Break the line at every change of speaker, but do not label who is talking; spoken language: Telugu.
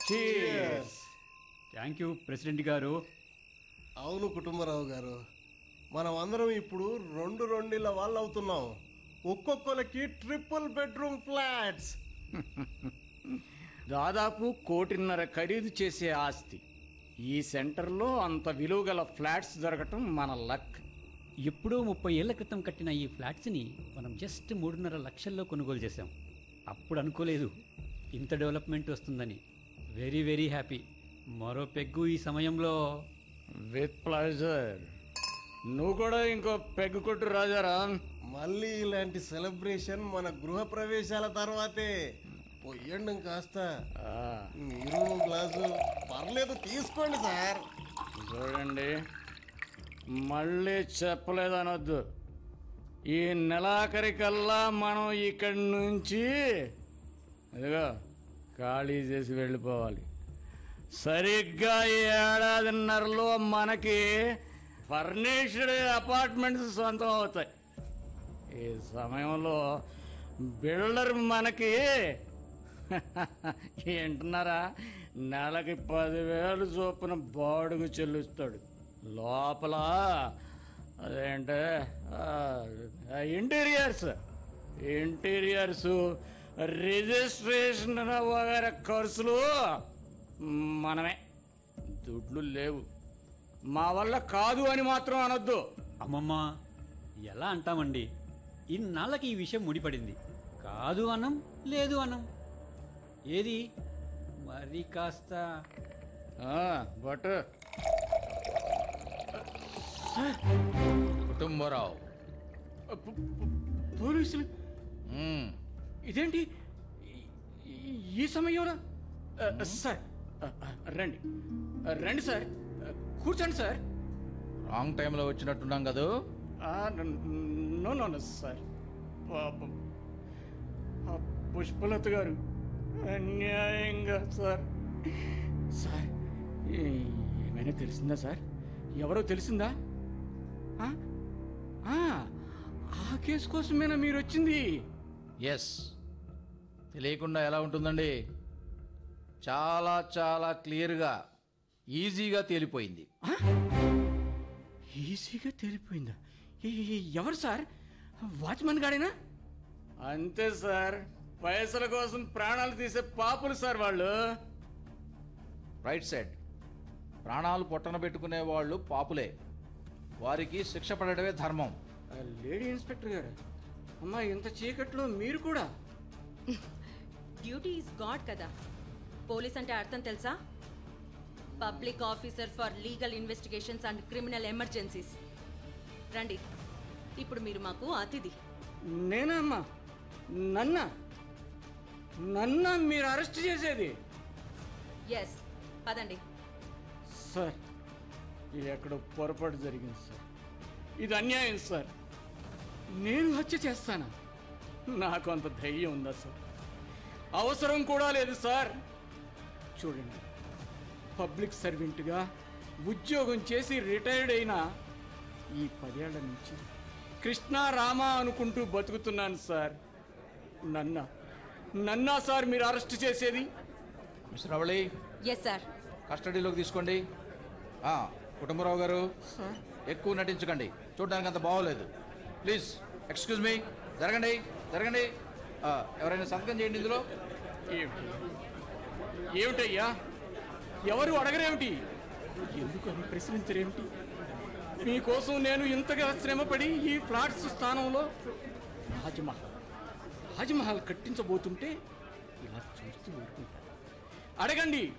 థ్యాంక్ యూ ప్రెసిడెంట్ గారు
అవును కుటుంబరావు గారు మనం అందరం ఇప్పుడు రెండు రెండిళ్ళ వాళ్ళు అవుతున్నాం ఒక్కొక్కరికి ట్రిపుల్ బెడ్రూమ్ ఫ్లాట్స్
దాదాపు కోటిన్నర ఖరీదు చేసే ఆస్తి ఈ సెంటర్లో అంత విలువ గల ఫ్లాట్స్ దొరకటం మన లక్
ఎప్పుడో ముప్పై ఏళ్ల క్రితం కట్టిన ఈ ఫ్లాట్స్ని మనం జస్ట్ మూడున్నర లక్షల్లో కొనుగోలు చేశాం అప్పుడు అనుకోలేదు ఇంత డెవలప్మెంట్ వస్తుందని వెరీ వెరీ హ్యాపీ మరో పెగ్గు ఈ సమయంలో
విత్ ప్లెజర్ నువ్వు కూడా ఇంకో పెగ్గు కొట్టు రాజారాం
మళ్ళీ ఇలాంటి సెలబ్రేషన్ మన గృహ ప్రవేశాల తర్వాతే పొయ్యండి కాస్త
ఆ,
మీరు గ్లాసు పర్లేదు తీసుకోండి సార్
చూడండి మళ్ళీ చెప్పలేదనొద్దు ఈ నెలాఖరికల్లా మనం ఇక్కడి నుంచి ఇదిగో ఖాళీ చేసి వెళ్ళిపోవాలి సరిగ్గా ఈ ఏడాదిన్నరలో మనకి ఫర్నిష్డ్ అపార్ట్మెంట్స్ సొంతం అవుతాయి ఈ సమయంలో బిల్డర్ మనకి ఏంటున్నారా నెలకి పదివేలు చొప్పున బాడుగు చెల్లిస్తాడు లోపల అదేంటే ఆ, ఇంటీరియర్స్ ఇంటీరియర్స్ రిజిస్ట్రేషన్ వగైరా ఖర్చులు మనమే దుడ్లు లేవు మా వల్ల కాదు అని మాత్రం అనొద్దు
అమ్మమ్మ ఎలా అంటామండి ఇన్నాళ్ళకి ఈ విషయం ముడిపడింది కాదు అనం లేదు అనం ఏది మరి కాస్త
బట్
కుటుంబరావు
పోలీసులు
మ్మ్.
ఇదేంటి ఈ- ఈ- ఈ సమయంలో ఆ, సార్ ఆ, ఆ, రండి ఆ, రండి సార్ ఆ, కూర్చోండి సార్
రాంగ్ టైంలో వచ్చినట్టున్నాం కదూ
ఆ, న- నో నో నో, సార్ పాపం ఆ పుష్పలత గారు అన్యాయంగా సార్ సార్ ఏ- ఏమైనా తెలిసిందా సార్ ఎవరో తెలిసిందా ఆ? ఆ, ఆ కేసు కోసమేనా మీరు వచ్చింది
ఎస్ తెలియకుండా ఎలా ఉంటుందండి చాలా చాలా క్లియర్గా ఈజీగా తేలిపోయింది
ఆ? ఈజీగా తెలిపోయిందా ఏ- ఏ- ఎవరు సార్ వాచ్మన్ గాడేనా అంతే సార్ పైసల కోసం ప్రాణాలు తీసే పాపులు సార్ వాళ్ళు
రైట్ సైడ్ ప్రాణాలు పొట్టన పెట్టుకునే వాళ్ళు పాపులే వారికి శిక్ష పడడమే ధర్మం
ఆ, లేడీ ఇన్స్పెక్టర్ గారు అమ్మా ఇంత చీకట్లో మీరు కూడా
డ్యూటీ ఈజ్ గాడ్ కదా పోలీస్ అంటే అర్థం తెలుసా public officer for legal investigations and criminal emergencies రండి ఇప్పుడు మీరు మాకు అతిథి
నేనా అమ్మా నన్న నన్న మీరు అరెస్ట్ చేసేది
ఎస్ పదండి
సార్ ఇది ఎక్కడో పొరపాటు జరిగింది సార్ ఇది అన్యాయం సార్ నేను హత్య చేస్తానా నాకు అంత ధైర్యం ఉందా సార్ అవసరం కూడా లేదు సార్ చూడండి పబ్లిక్ సర్వెంట్గా ఉద్యోగం చేసి రిటైర్డ్ అయిన ఈ పదేళ్ల నుంచి కృష్ణా రామ అనుకుంటూ బతుకుతున్నాను సార్ నన్న నన్నా సార్ మీరు అరెస్ట్ చేసేది
మిస్టర్ అవళి
ఎస్ సార్
కస్టడీలోకి తీసుకోండి ఆ, కుటుంబరావు గారు
సార్
ఎక్కువ నటించకండి చూడడానికి అంత బాగోలేదు ప్లీజ్ ఎక్స్క్యూజ్ మీ జరగండి జరగండి ఆ, ఎవరైనా సంతకం చేయండి ఇందులో
ఏమిటి ఏమిటయ్యా ఎవరు అడగరేమిటి ఎందుకని ప్రశ్నించరేమిటి మీకోసం నేను ఇంతగా శ్రమపడి ఈ ఫ్లాట్స్ స్థానంలో రాజమహల్ రాజమహల్ కట్టించబోతుంటే ఇలా చూస్తూ ఊరుకుంటాను అడగండి